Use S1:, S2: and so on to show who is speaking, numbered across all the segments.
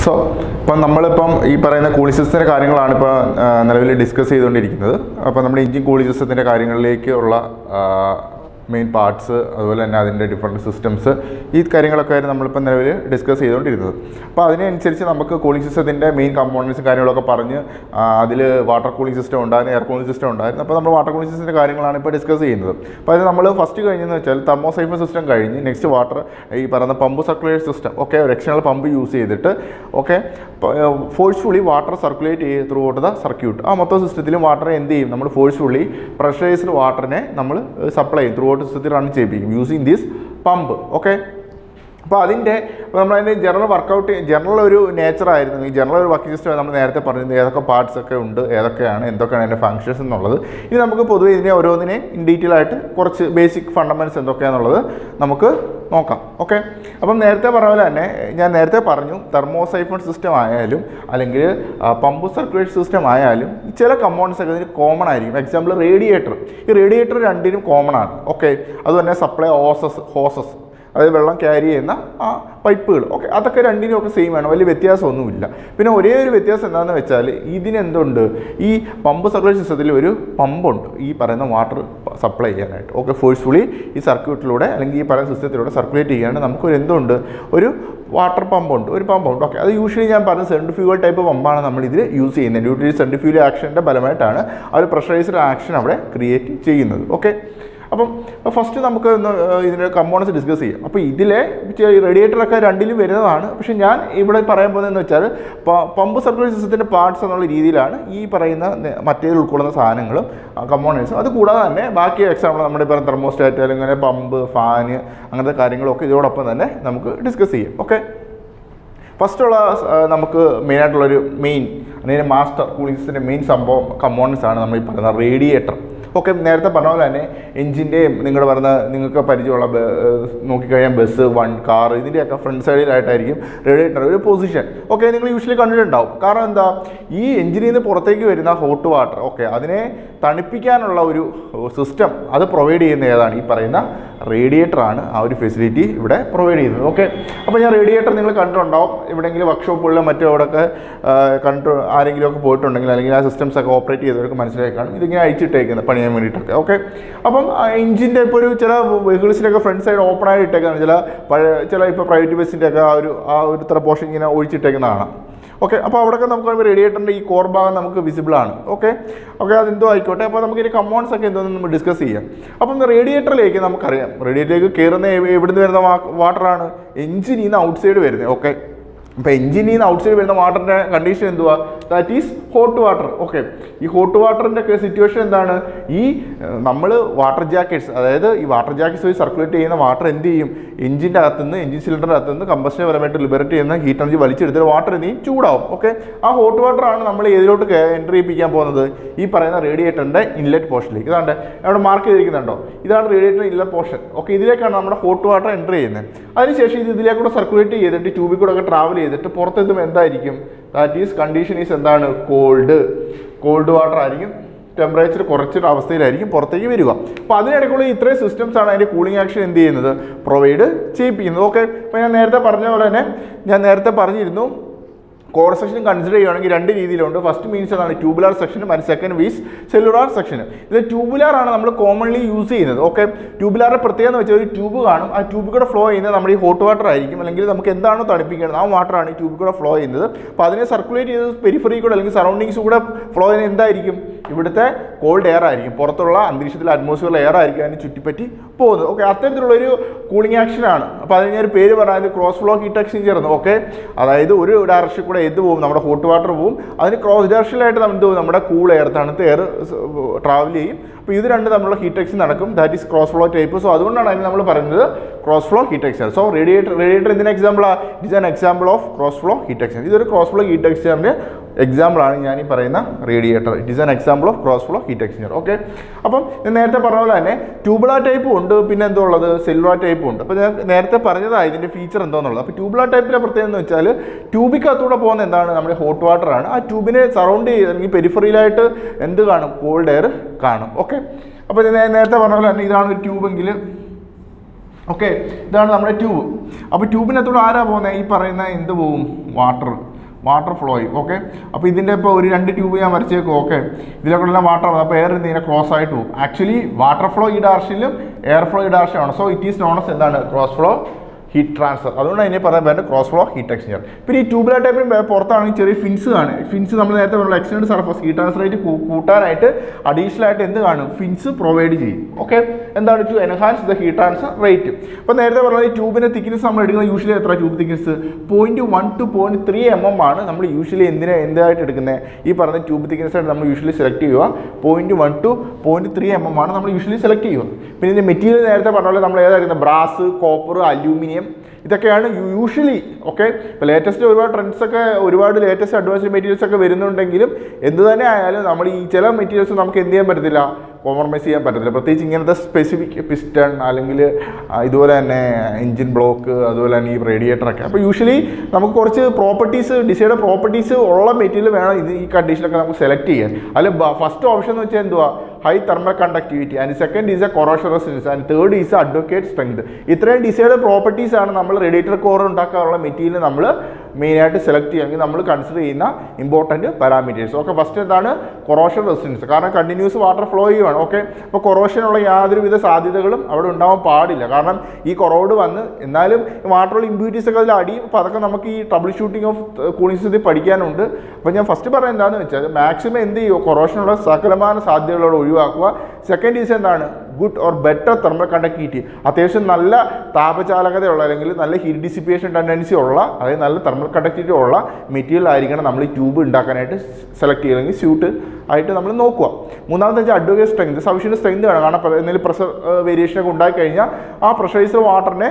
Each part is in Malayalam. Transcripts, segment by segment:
S1: സോ ഇപ്പം നമ്മളിപ്പം ഈ പറയുന്ന കൂളിംഗ് സിസ്റ്റത്തിൻ്റെ കാര്യങ്ങളാണ് ഇപ്പോൾ നിലവിൽ ഡിസ്കസ് ചെയ്തുകൊണ്ടിരിക്കുന്നത് അപ്പോൾ നമ്മുടെ എഞ്ചിൻ കൂളിംഗ് സിസ്റ്റത്തിൻ്റെ കാര്യങ്ങളിലേക്കുള്ള മെയിൻ പാർട്സ് അതുപോലെ തന്നെ അതിൻ്റെ ഡിഫറെൻറ്റ് സിസ്റ്റംസ് ഈ കാര്യങ്ങളൊക്കെ ആയിരുന്നു നമ്മളിപ്പോൾ നിലവിൽ ഡിസ്കസ് ചെയ്തുകൊണ്ടിരുന്നത് അപ്പോൾ അതിനനുസരിച്ച് നമുക്ക് കൂളിംഗ് സിസ്റ്റത്തിൻ്റെ മെയിൻ കമ്പോണൻസും കാര്യങ്ങളൊക്കെ പറഞ്ഞ് അതിൽ വാട്ടർ കൂളിംഗ് സിസ്റ്റം ഉണ്ടായിരുന്നു എയർ കൂളിംഗ് സിസ്റ്റം ഉണ്ടായിരുന്നു അപ്പോൾ നമ്മൾ വാട്ടർ കൂളിംഗ് സിസ്റ്റത്തിൻ്റെ കാര്യങ്ങളാണ് ഇപ്പോൾ ഡിസ്കസ് ചെയ്യുന്നത് അപ്പോൾ അത് നമ്മൾ ഫസ്റ്റ് കഴിഞ്ഞെന്ന് വെച്ചാൽ തെർമോസൈഫർ സിസ്റ്റം കഴിഞ്ഞ് നെക്സ്റ്റ് വാട്ടർ ഈ പറയുന്ന പമ്പ് സർക്കുലേറ്റ് സിസ്റ്റം ഓക്കെ ഒരു എക്സ്റ്റേണൽ പമ്പ് യൂസ് ചെയ്തിട്ട് ഓക്കെ ഫോഴ്സ്ഫുള്ളി വാട്ടർ സർക്കുലേറ്റ് ചെയ്ത് ത്രൂ ഔട്ട് ദ സർക്യൂട്ട് ആ മൊത്തം സിസ്റ്റത്തിലും വാട്ടർ എന്ത് ചെയ്യും നമ്മൾ ഫോഴ്സ്ഫുള്ളി പ്രഷറൈസ്ഡ് വാട്ടറിനെ നമ്മൾ സപ്ലൈ ചെയ്യും ത്രൂ ഔട്ട് സിസ്റ്റത്തിൽ റൺ ചെയ്യിപ്പിക്കും യൂസിങ് ദിസ് പമ്പ് ഓക്കെ അപ്പോൾ അതിൻ്റെ നമ്മളതിൻ്റെ ജനറൽ വർക്കൗട്ട് ജനറൽ ഒരു നേച്ചർ ആയിരുന്നു ഈ ജനറൽ ഒരു വർക്കിംഗ് സിസ്റ്റം നമ്മൾ നേരത്തെ പറഞ്ഞത് ഏതൊക്കെ പാർട്സ് ഒക്കെ ഉണ്ട് ഏതൊക്കെയാണ് എന്തൊക്കെയാണ് അതിൻ്റെ ഫങ്ഷൻസ് എന്നുള്ളത് ഇനി നമുക്ക് പൊതുവെ ഇതിനെ ഓരോന്നിനെ ഇൻ ഡീറ്റെയിൽ ആയിട്ട് കുറച്ച് ബേസിക് ഫണ്ടമെൻറ്റ്സ് എന്തൊക്കെയാണെന്നുള്ളത് നമുക്ക് നോക്കാം ഓക്കെ അപ്പം നേരത്തെ പറഞ്ഞ പോലെ തന്നെ ഞാൻ നേരത്തെ പറഞ്ഞു തെർമോസൈഫൺ സിസ്റ്റം ആയാലും അല്ലെങ്കിൽ പമ്പ് സർക്കുലേറ്റ് സിസ്റ്റം ആയാലും ചില കമ്പോണൻസ് ഒക്കെ ഇതിന് കോമൺ ആയിരിക്കും എക്സാമ്പിൾ റേഡിയേറ്റർ ഈ റേഡിയേറ്റർ രണ്ടിനും കോമൺ ആണ് ഓക്കെ അതുതന്നെ സപ്ലൈ ഹോസസ് ഹോസസ് അതായത് വെള്ളം ക്യാരി ചെയ്യുന്ന ആ പൈപ്പുകൾ ഓക്കെ അതൊക്കെ രണ്ടിനും ഒക്കെ സെയിം ആണ് വലിയ വ്യത്യാസമൊന്നുമില്ല പിന്നെ ഒരേ ഒരു വ്യത്യാസം എന്താണെന്ന് വെച്ചാൽ ഇതിനെന്തുണ്ട് ഈ പമ്പ് സർക്കുലേഷൻ സിസ്റ്റത്തിൽ ഒരു പമ്പുണ്ട് ഈ പറയുന്ന വാട്ടർ സപ്ലൈ ചെയ്യാനായിട്ട് ഓക്കെ ഫോഴ്സ്ഫുള്ളി ഈ സർക്യൂട്ടിലൂടെ അല്ലെങ്കിൽ ഈ പറയുന്ന സിസ്റ്റത്തിലൂടെ സർക്കുലേറ്റ് ചെയ്യാണ്ട് നമുക്കൊരു എന്തുണ്ട് ഒരു വാട്ടർ പമ്പുണ്ട് ഒരു പമ്പുണ്ട് ഓക്കെ അത് യൂഷ്വലി ഞാൻ പറഞ്ഞ സെൻട്രിഫ്യൂഗൽ ടൈപ്പ് പമ്പാണ് നമ്മൾ ഇതിൽ യൂസ് ചെയ്യുന്നത് ഡ്യൂട്ടി സെൻട്രിഫ്യൂഗൽ ആക്ഷൻ്റെ ഫലമായിട്ടാണ് ആ ഒരു പ്രഷറൈസ്ഡ് ആക്ഷൻ അവിടെ ക്രിയേറ്റ് ചെയ്യുന്നത് ഓക്കെ അപ്പം ഫസ്റ്റ് നമുക്ക് ഒന്ന് ഇതിൻ്റെ കമ്പോണൻസ് ഡിസ്കസ് ചെയ്യാം അപ്പോൾ ഇതിലെ റേഡിയേറ്ററൊക്കെ രണ്ടിലും വരുന്നതാണ് പക്ഷേ ഞാൻ ഇവിടെ പറയാൻ പോകുന്നതെന്ന് വെച്ചാൽ പമ്പ് സർക്കുലേഷൻ സിസ്റ്റത്തിൻ്റെ പാർട്സ് എന്നുള്ള രീതിയിലാണ് ഈ പറയുന്ന മറ്റേതിൽ ഉൾക്കൊള്ളുന്ന സാധനങ്ങളും കമ്പോണൻസും അത് കൂടാതെ തന്നെ ബാക്കി എക്സാമ്പിൾ നമ്മുടെ ഇപ്പോൾ തെർമോസ്റ്റാറ്റ് അല്ലെങ്കിൽ പമ്പ് ഫാന് അങ്ങനത്തെ കാര്യങ്ങളൊക്കെ ഇതിനോടൊപ്പം തന്നെ നമുക്ക് ഡിസ്കസ് ചെയ്യാം ഓക്കെ ഫസ്റ്റുള്ള നമുക്ക് മെയിനായിട്ടുള്ളൊരു മെയിൻ അല്ലെങ്കിൽ മാസ്റ്റർ കൂളിംഗ് സിസ്റ്റത്തിൻ്റെ മെയിൻ സംഭവം കമ്പോണൻസ് ആണ് നമ്മൾ ഈ പറയുന്ന റേഡിയേറ്റർ ഒക്കെ നേരത്തെ പറഞ്ഞ പോലെ തന്നെ എഞ്ചിൻ്റെയും നിങ്ങൾ പറഞ്ഞ നിങ്ങൾക്ക് പരിചയമുള്ള നോക്കിക്കഴിഞ്ഞാൽ ബസ് വൺ കാർ ഇതിൻ്റെയൊക്കെ ഫ്രണ്ട് സൈഡിലായിട്ടായിരിക്കും റേഡിയേറ്റർ ഒരു പൊസിഷൻ ഓക്കെ നിങ്ങൾ യൂഷ്വലി കണ്ടിട്ടുണ്ടാവും കാരണം എന്താ ഈ എഞ്ചിനിൽ നിന്ന് പുറത്തേക്ക് വരുന്ന ഹോട്ട് വാട്ടർ ഓക്കെ അതിനെ തണുപ്പിക്കാനുള്ള ഒരു സിസ്റ്റം അത് പ്രൊവൈഡ് ചെയ്യുന്ന ഏതാണ് ഈ പറയുന്ന റേഡിയേറ്റർ ആണ് ആ ഒരു ഫെസിലിറ്റി ഇവിടെ പ്രൊവൈഡ് ചെയ്യുന്നത് ഓക്കെ അപ്പോൾ ഞാൻ റേഡിയേറ്റർ നിങ്ങൾ കണ്ടിട്ടുണ്ടാവും എവിടെയെങ്കിലും വർക്ക്ഷോപ്പുകളിലോ മറ്റോ അവിടെയൊക്കെ കണ്ടു ആരെങ്കിലും ഒക്കെ പോയിട്ടുണ്ടെങ്കിൽ അല്ലെങ്കിൽ ആ സിസ്റ്റംസ് ഒക്കെ ഓപ്പറേറ്റ് ചെയ്തവർക്ക് മനസ്സിലായി കാണും ഇതിങ്ങനെ അഴിച്ചിട്ടേക്കുന്നത് പണിയാൻ വേണ്ടിയിട്ടൊക്കെ ഓക്കെ അപ്പം എഞ്ചിൻ്റെ ഇപ്പോൾ ഒരു ചില വെഹിക്കിൾസിൻ്റെയൊക്കെ ഫ്രണ്ട് സൈഡ് ഓപ്പൺ ആയിട്ട് ഇട്ടേക്കാണ് ചില പഴയ ചില ഇപ്പോൾ പ്രൈവറ്റ് ബസ്സിൻ്റെ ഒക്കെ ആ ഒരു ആ ഒരു ഇത്ര പോർഷൻ ഇങ്ങനെ ഒഴിച്ചിട്ടേക്കുന്ന കാണാം ഓക്കെ അപ്പോൾ അവിടെയൊക്കെ നമുക്ക് റേഡിയേറ്ററിൻ്റെ ഈ കോർ ഭാഗം നമുക്ക് വിസിബിൾ ആണ് ഓക്കെ ഓക്കെ അതെന്തോ ആയിക്കോട്ടെ അപ്പോൾ നമുക്ക് ഇനി കമ്പോൺസ് ഒക്കെ എന്തോന്ന് നമ്മൾ ഡിസ്കസ് ചെയ്യാം അപ്പം റേഡിയേറ്ററിലേക്ക് നമുക്കറിയാം റേഡിയേറ്ററിലേക്ക് കയറുന്ന എവിടുന്ന് വരുന്ന വാട്ടറാണ് എഞ്ചിനിൽ നിന്ന് ഔട്ട് സൈഡ് വരുന്നത് ഓക്കെ അപ്പോൾ എഞ്ചിനിൽ നിന്ന് ഔട്ട് സൈഡ് വരുന്ന വാട്ടറിൻ്റെ കണ്ടീഷൻ എന്തുവാ that is hot water okay ഈ ഹോട്ട് വാട്ടറിൻ്റെ ഒക്കെ സിറ്റുവേഷൻ എന്താണ് ഈ നമ്മൾ വാട്ടർ ജാക്കറ്റ്സ് അതായത് ഈ വാട്ടർ ജാക്കറ്റ്സ് വഴി സർക്കുലേറ്റ് ചെയ്യുന്ന വാട്ടർ എന്ത് ചെയ്യും എഞ്ചിൻ്റെ അകത്തുനിന്ന് എഞ്ചിൻ സിലിണ്ടറിൻ്റെ അകത്തുനിന്ന് കമ്പസ്റ്റിനെ പരമായിട്ട് ലിബറേറ്റ് ചെയ്യുന്ന ഹീറ്റ് എനർജി വലിച്ചെടുത്തിട്ട് വാട്ടർ എന്ത് ചെയ്യും ചൂടാവും ഓക്കെ ആ ഹോട്ട് വാട്ടർ ആണ് നമ്മൾ ഏതിലോട്ട് എൻട്രി ചെയ്യിപ്പിക്കാൻ പോകുന്നത് ഈ പറയുന്ന റേഡിയേറ്ററിൻ്റെ ഇൻലെറ്റ് പോർഷനിലേക്ക് ഇതാണ്ട് അവിടെ മാർക്ക് ചെയ്തിരിക്കുന്നുണ്ടോ ഇതാണ് റേഡിയേറ്റർ ഇൻലെറ്റ് പോർഷൻ ഓക്കെ ഇതിലേക്കാണ് നമ്മുടെ ഹോട്ട് വാട്ടർ എൻ്റർ ചെയ്യുന്നത് അതിനുശേഷം ഇത് ഇതിലേക്കൂടെ സർക്കുലേറ്റ് ചെയ്തിട്ട് ട്യൂബിൽ കൂടെ ഒക്കെ ട്രാവൽ ചെയ്തിട്ട് പുറത്തെത്തുമ്പോൾ എന്തായിരിക്കും ദാറ്റ് ഈസ് കണ്ടീഷൻ ഈസ് എന്താണ് കോൾഡ് കോൾഡ് വാട്ടർ ആയിരിക്കും ടെമ്പറേച്ചർ കുറച്ചൊരു അവസ്ഥയിലായിരിക്കും പുറത്തേക്ക് വരിക അപ്പോൾ അതിനിടയ്ക്കുള്ള ഇത്രയും സിസ്റ്റംസ് ആണ് അതിൻ്റെ കൂളിംഗ് ആക്ഷൻ എന്ത് ചെയ്യുന്നത് പ്രൊവൈഡ് ചെയ്യിപ്പിക്കുന്നത് ഓക്കെ അപ്പോൾ ഞാൻ നേരത്തെ പറഞ്ഞ പോലെ തന്നെ ഞാൻ നേരത്തെ പറഞ്ഞിരുന്നു കോർ സെക്ഷൻ കൺസിഡർ ചെയ്യുകയാണെങ്കിൽ രണ്ട് രീതിയിലുണ്ട് ഫസ്റ്റ് മീൻസ് അതാണ് ട്യൂബുലാർ സെക്ഷനും ആൻഡ് സെക്കൻഡ് മീൻസ് സെല്ലുലാർ സെക്ഷനും ഇത് ട്യൂബുലാർ ആണ് നമ്മൾ കോമൺലി യൂസ് ചെയ്യുന്നത് ഓക്കെ ട്യൂബുലാറിൻ്റെ പ്രത്യേകത എന്ന് വെച്ചാൽ ഒരു ട്യൂബ് കാണും ആ ട്യൂബിൽ കൂടെ ഫ്ലോ ചെയ്യുന്നത് നമ്മുടെ ഈ ഹോട്ട് വാട്ടർ ആയിരിക്കും അല്ലെങ്കിൽ നമുക്ക് എന്താണോ തണുപ്പിക്കുന്നത് ആ വാട്ടറാണ് ഈ ട്യൂബിൽ കൂടെ ഫ്ലോ ചെയ്യുന്നത് അപ്പോൾ അതിനെ സർക്കുലേറ്റ് ചെയ്ത് പെരിഫറി കൂടെ അല്ലെങ്കിൽ സറൗണ്ടിങ്സ് കൂടെ ഫ്ലോ ചെയ്യുന്നത് എന്തായിരിക്കും ഇവിടുത്തെ കോൾഡ് എയർ ആയിരിക്കും പുറത്തുള്ള അന്തരീക്ഷത്തിലെ അറ്റ്മോസ്ഫിയറിലെ എയർ ആയിരിക്കും അതിന് ചുറ്റിപ്പറ്റി പോകുന്നത് ഓക്കെ അത്തരത്തിലുള്ളൊരു കൂളിംഗ് ആക്ഷൻ ആണ് അപ്പോൾ അതിന് ഞാൻ ഒരു പേര് പറഞ്ഞാൽ ക്രോസ് ഫ്ലോ ഹീറ്റ് എക്സ്ചേഞ്ചർ എന്ന് ഓക്കെ അതായത് ഒരു ഡയറക്ഷൻ കൂടെ എന്ത് പോകും നമ്മുടെ ഹോട്ട് വാട്ടർ പോകും അതിന് ക്രോസ് ഡയറക്ഷനിലായിട്ട് നമ്മൾ എന്ത് പോകും നമ്മുടെ കൂൾ എയർ തണുത്ത എയർ ട്രാവൽ ചെയ്യും അപ്പോൾ ഇത് രണ്ട് തമ്മിലുള്ള ഹീറ്റ് എക്സ് നടക്കും that is cross flow type so അതുകൊണ്ടാണ് അതിന് നമ്മൾ പറയുന്നത് cross flow heat exchanger so radiator radiator എന്തിന് എക്സാമ്പിളാണ് it is an example of cross flow heat exchanger ഇതൊരു ക്രോസ് ഫ്ലോ ഹീറ്റ് എക്സ്ചേഞ്ചറിൻ്റെ എക്സാമ്പിൾ ആണ് ഞാൻ ഈ പറയുന്ന radiator it is an example of cross flow heat exchanger okay അപ്പം ഞാൻ നേരത്തെ പറഞ്ഞ പോലെ തന്നെ ട്യൂബുലാർ ടൈപ്പും ഉണ്ട് പിന്നെ എന്തോ ഉള്ളത് സെല്ലുലാർ ടൈപ്പും ഉണ്ട് അപ്പോൾ ഞാൻ നേരത്തെ പറഞ്ഞതാണ് ഇതിൻ്റെ ഫീച്ചർ എന്തോന്നുള്ളത് അപ്പോൾ ട്യൂബുലാർ ടൈപ്പിലെ പ്രത്യേകത എന്ന് വെച്ചാൽ ട്യൂബിക്കകത്തൂടെ പോകുന്ന എന്താണ് നമ്മുടെ ഹോട്ട് വാട്ടർ ആണ് ആ ട്യൂബിനെ സറൗണ്ട് ചെയ്ത് അല്ലെങ്കിൽ പെരിഫറിയിലായിട്ട് എന്ത് കാണും കോൾഡ് എയർ കാണും ഓക്കെ അപ്പോൾ ഞാൻ നേരത്തെ പറഞ്ഞ പോലെ തന്നെ ഇതാണ് ഒരു ട്യൂബെങ്കിൽ ഓക്കെ ഇതാണ് നമ്മുടെ ട്യൂബ് അപ്പോൾ ട്യൂബിനകത്തൂടെ ആരാ പോകുന്നത് ഈ പറയുന്ന എന്ത് പോവും വാട്ടർ വാട്ടർ ഫ്ലോ ചെയ്യും ഓക്കെ അപ്പോൾ ഇതിൻ്റെ ഇപ്പോൾ ഒരു രണ്ട് ട്യൂബ് ഞാൻ വരച്ചേക്കും ഓക്കെ ഇതിലൊക്കെ എല്ലാം വാട്ടർ അപ്പോൾ എയർ ഇതിനെ ക്രോസ് ആയിട്ട് പോകും ആക്ച്വലി വാട്ടർ ഫ്ലോ ഈ ഡയറക്ഷനിലും എയർ ഫ്ലോ ഈ ഡയറക്ഷനാണ് സോ ഇറ്റ് ഈസ് നോൺ എന്താണ് ക്രോസ് ഫ്ലോ ഹീറ്റ് ട്രാൻസ്ഫർ അതുകൊണ്ട് അതിനെ പറയാൻ പറ്റുന്നത് ക്രോസ് ഫ്ലോ ഹീറ്റ് എക്സ്ചേഞ്ചർ പിന്നെ ഈ ട്യൂബുലർ ടൈപ്പിന് പുറത്താണെങ്കിൽ ചെറിയ ഫിൻസ് കാണും ഫിൻസ് നമ്മൾ നേരത്തെ പറഞ്ഞ external surface heat transfer rate കൂട്ടാനായിട്ട് അഡീഷണൽ ആയിട്ട് എന്ത് കാണും ഫിൻസ് പ്രൊവൈഡ് ചെയ്യും ഓക്കെ എന്താണ് to enhance the heat transfer rate അപ്പോൾ നേരത്തെ പറഞ്ഞ ഈ ട്യൂബിൻ്റെ തിക്നെസ് നമ്മൾ എടുക്കുന്നത് യൂഷ്വലി എത്ര tube thickness point one two point three M M ആണ് നമ്മൾ യൂഷ്വലി എന്തിനാ എന്തായിട്ട് എടുക്കുന്നത് ഈ പറഞ്ഞ ട്യൂബ് തിക്നെസ് ആയിട്ട് നമ്മൾ യൂഷ്വലി സെലക്ട് ചെയ്യുക point one two point three M M ആണ് നമ്മൾ യൂഷ്വലി സെലക്ട് ചെയ്യുക പിന്നെ ഇതിൻ്റെ മെറ്റീരിയൽ നേരത്തെ പറഞ്ഞ പോലെ നമ്മൾ ഏതായിരുന്നു ബ്രാസ് കോപ്പർ അലൂമിനിയം ഇതൊക്കെയാണ് യൂഷ്വലി ഓക്കെ ഇപ്പോൾ ലേറ്റസ്റ്റ് ഒരുപാട് ട്രെൻഡ്സ് ഒക്കെ ഒരുപാട് ലേറ്റസ്റ്റ് അഡ്വാൻസ്ഡ് മെറ്റീരിയൽസ് ഒക്കെ വരുന്നുണ്ടെങ്കിലും എന്ത് തന്നെ ആയാലും നമ്മൾ ഈ ചില മെറ്റീരിയൽസ് നമുക്ക് എന്ത് ചെയ്യാൻ പറ്റത്തില്ല കോംപ്രമൈസ് ചെയ്യാൻ പറ്റത്തില്ല പ്രത്യേകിച്ച് ഇങ്ങനത്തെ സ്പെസിഫിക് പിസ്റ്റൺ അല്ലെങ്കിൽ ആ, ഇതുപോലെ തന്നെ എഞ്ചിൻ ബ്ലോക്ക് അതുപോലെ തന്നെ ഈ റേഡിയേറ്ററൊക്കെ അപ്പോൾ യൂഷ്വലി നമുക്ക് കുറച്ച് പ്രോപ്പർട്ടീസ് ഡിസൈഡ് പ്രോപ്പർട്ടീസ് ഉള്ള മെറ്റീരിയൽ വേണം ഇത് ഈ കണ്ടീഷനൊക്കെ നമുക്ക് സെലക്ട് ചെയ്യാൻ അതിൽ ഫസ്റ്റ് ഓപ്ഷൻ എന്ന് വെച്ചാൽ എന്തുവാ high thermal conductivity and second is a corrosion resistance and third is adequate strength ഇത്രയും ഡിസൈഡ് പ്രോപ്പർട്ടീസ് ആണ് നമ്മൾ റേഡിയേറ്റർ കോർ ഉണ്ടാക്കാനുള്ള മെറ്റീരിയൽ നമ്മൾ മെയിനായിട്ട് സെലക്ട് ചെയ്യുമെങ്കിൽ നമ്മൾ കൺസിഡർ ചെയ്യുന്ന ഇമ്പോർട്ടൻറ്റ് പാരാമീറ്റേഴ്സ് ഓക്കെ ഫസ്റ്റ് എന്താണ് കൊറോഷൻ റെസിസ്റ്റൻസ് കാരണം കണ്ടിന്യൂസ് വാട്ടർ ഫ്ലോ ചെയ്യുവാണ് ഓക്കെ അപ്പോൾ കൊറോഷനുള്ള യാതൊരുവിധ സാധ്യതകളും അവിടെ ഉണ്ടാവാൻ പാടില്ല കാരണം ഈ കൊറോഡ് വന്ന് എന്നാലും വാട്ടറുള്ള ഇമ്പ്യൂരിറ്റീസ് ഒക്കെ അതിൽ അടി അപ്പോൾ അതൊക്കെ നമുക്ക് ഈ ട്രബിൾ ഷൂട്ടിംഗ് ഓഫ് കൂളിംഗ് സിസ്റ്റത്തിൽ പഠിക്കാനുണ്ട് അപ്പോൾ ഞാൻ ഫസ്റ്റ് പറയുന്നത് എന്താണെന്ന് വെച്ചാൽ മാക്സിമം എന്ത് ചെയ്യുമോ കൊറോഷനുള്ള സകലമാന സാധ്യതകളോട് ഒഴിവാക്കുക സെക്കൻഡ് ഈസ് എന്താണ് good or better thermal conductivity അത്യാവശ്യം നല്ല താപചാലകതയുള്ള അല്ലെങ്കിൽ നല്ല ഹീറ്റ് ഡിസിപ്പേഷൻ ടെൻഡൻസി ഉള്ള അതായത് നല്ല തെർമൽ കണ്ടക്ടിവിറ്റി ഉള്ള മെറ്റീരിയൽ ആയിരിക്കണം നമ്മൾ ഈ ട്യൂബ് ഉണ്ടാക്കാനായിട്ട് സെലക്ട് ചെയ്യണമെങ്കിൽ സ്യൂട്ട് ആയിട്ട് നമ്മൾ നോക്കുക മൂന്നാമത്തെ വെച്ചാൽ അഡ്വക്കേറ്റ് സ്ട്രെങ്ത് സഫീഷ്യൻ സ്ട്രെങ്ത് വേണം കാരണം പ്ര- എന്തെങ്കിലും പ്രഷർ വേരിയേഷൻ ഒക്കെ ഉണ്ടായി കഴിഞ്ഞാൽ ആ പ്രഷറൈസ്ഡ് വാട്ടറിനെ